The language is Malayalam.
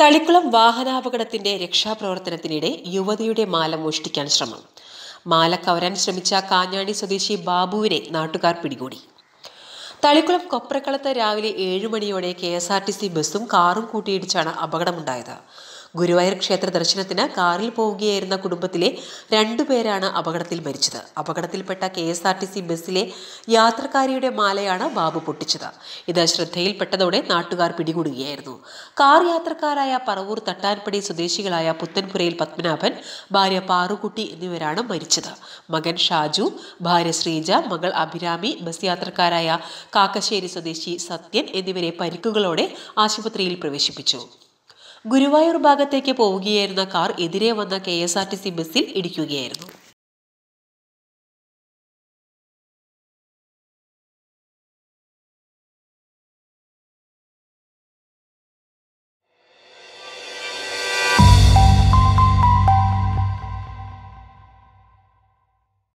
തളിക്കുളം വാഹനാപകടത്തിന്റെ രക്ഷാപ്രവർത്തനത്തിനിടെ യുവതിയുടെ മാല മോഷ്ടിക്കാൻ ശ്രമം മാല കവരാൻ ശ്രമിച്ച കാഞ്ഞാണി സ്വദേശി ബാബുവിനെ നാട്ടുകാർ പിടികൂടി തളിക്കുളം കൊപ്രക്കളത്ത് രാവിലെ ഏഴു മണിയോടെ K S R T C ബസ്സും കാറും കൂട്ടിയിടിച്ചാണ് അപകടമുണ്ടായത് ഗുരുവായൂർ ക്ഷേത്ര ദർശനത്തിന് കാറിൽ പോവുകയായിരുന്ന കുടുംബത്തിലെ രണ്ടുപേരാണ് അപകടത്തിൽ മരിച്ചത് അപകടത്തിൽപ്പെട്ട K S R T C ബസ്സിലെ യാത്രക്കാരിയുടെ മാലയാണ് ബാബു പൊട്ടിച്ചത് ഇത് ശ്രദ്ധയിൽപ്പെട്ടതോടെ നാട്ടുകാർ പിടികൂടുകയായിരുന്നു കാർ യാത്രക്കാരായ പറവൂർ തട്ടാൻപടി സ്വദേശികളായ പുത്തൻപുരയിൽ പത്മനാഭൻ ഭാര്യ പാറുകുട്ടി എന്നിവരാണ് മരിച്ചത് മകൻ ഷാജു ഭാര്യ ശ്രീജ മകൾ അഭിരാമി ബസ് യാത്രക്കാരായ കാക്കശ്ശേരി സ്വദേശി സത്യൻ എന്നിവരെ പരിക്കുകളോടെ ആശുപത്രിയിൽ പ്രവേശിപ്പിച്ചു ഗുരുവായൂർ ഭാഗത്തേക്ക് പോവുകയായിരുന്ന കാർ എതിരെ വന്ന K S R T C ബസ്സിൽ ഇടിക്കുകയായിരുന്നു